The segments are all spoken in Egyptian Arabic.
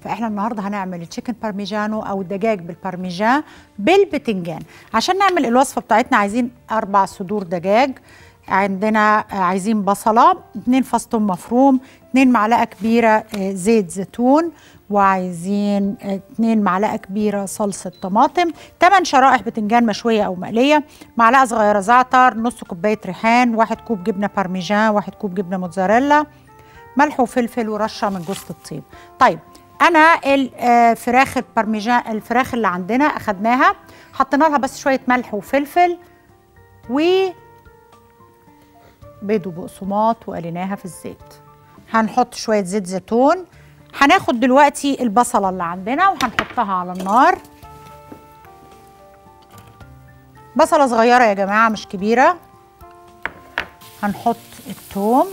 فاحنا النهارده هنعمل التشيكن بارميجانو او الدجاج بالبارميجان بالبتنجان عشان نعمل الوصفه بتاعتنا عايزين اربع صدور دجاج عندنا عايزين بصله اتنين فص ثوم مفروم اتنين معلقه كبيره زيت زيتون وعايزين اتنين معلقه كبيره صلصه طماطم تمن شرائح بتنجان مشويه او مقليه معلقه صغيره زعتر نص كوبايه ريحان واحد كوب جبنه بارميجان واحد كوب جبنه موتزاريلا ملح وفلفل ورشه من جوز الطيب طيب انا الفراخ البارميجان الفراخ اللي عندنا اخدناها حطينا لها بس شويه ملح وفلفل و بيض وبقسماط وقليناها في الزيت هنحط شويه زيت زيتون هناخد دلوقتي البصله اللي عندنا وهنحطها على النار بصله صغيره يا جماعه مش كبيره هنحط الثوم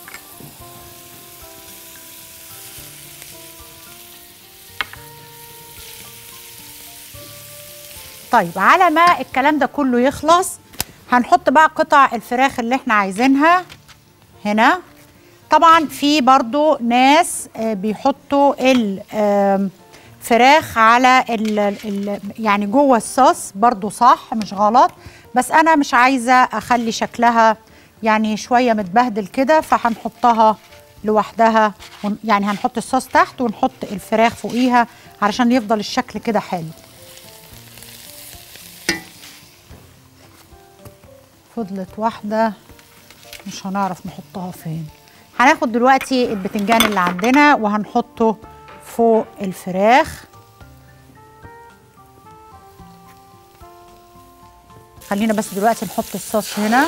طيب على ما الكلام ده كله يخلص هنحط بقى قطع الفراخ اللي احنا عايزينها هنا طبعا في برضو ناس بيحطوا الفراخ على ال ال يعني جوه الصوص برضو صح مش غلط بس انا مش عايزه اخلي شكلها يعني شويه متبهدل كده فهنحطها لوحدها يعني هنحط الصوص تحت ونحط الفراخ فوقيها علشان يفضل الشكل كده حلو فضلت واحدة مش هنعرف نحطها فين هناخد دلوقتي البتنجان اللي عندنا وهنحطه فوق الفراخ خلينا بس دلوقتي نحط الصوص هنا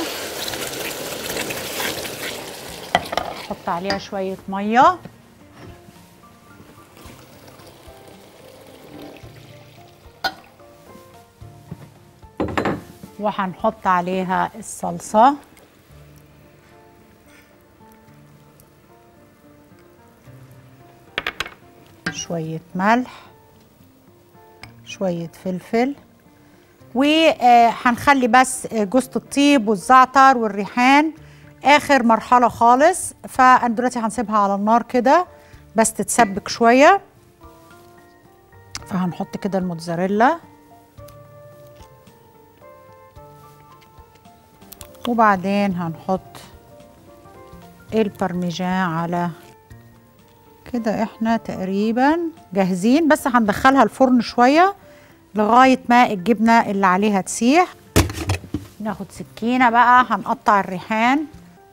نحط عليها شوية مية وهنحط عليها الصلصة شوية ملح شوية فلفل وهنخلي بس جوزة الطيب والزعتر والريحان آخر مرحلة خالص فأنا دلوقتي هنسيبها على النار كده بس تتسبك شوية فهنحط كده الموتزاريلا وبعدين هنحط البارميجان على كده احنا تقريبا جاهزين بس هندخلها الفرن شويه لغايه ما الجبنه اللي عليها تسيح ناخد سكينه بقى هنقطع الريحان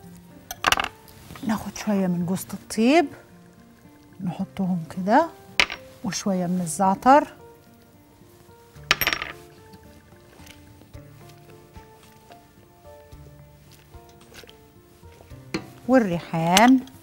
ناخد شويه من جوز الطيب نحطهم كده وشويه من الزعتر والريحان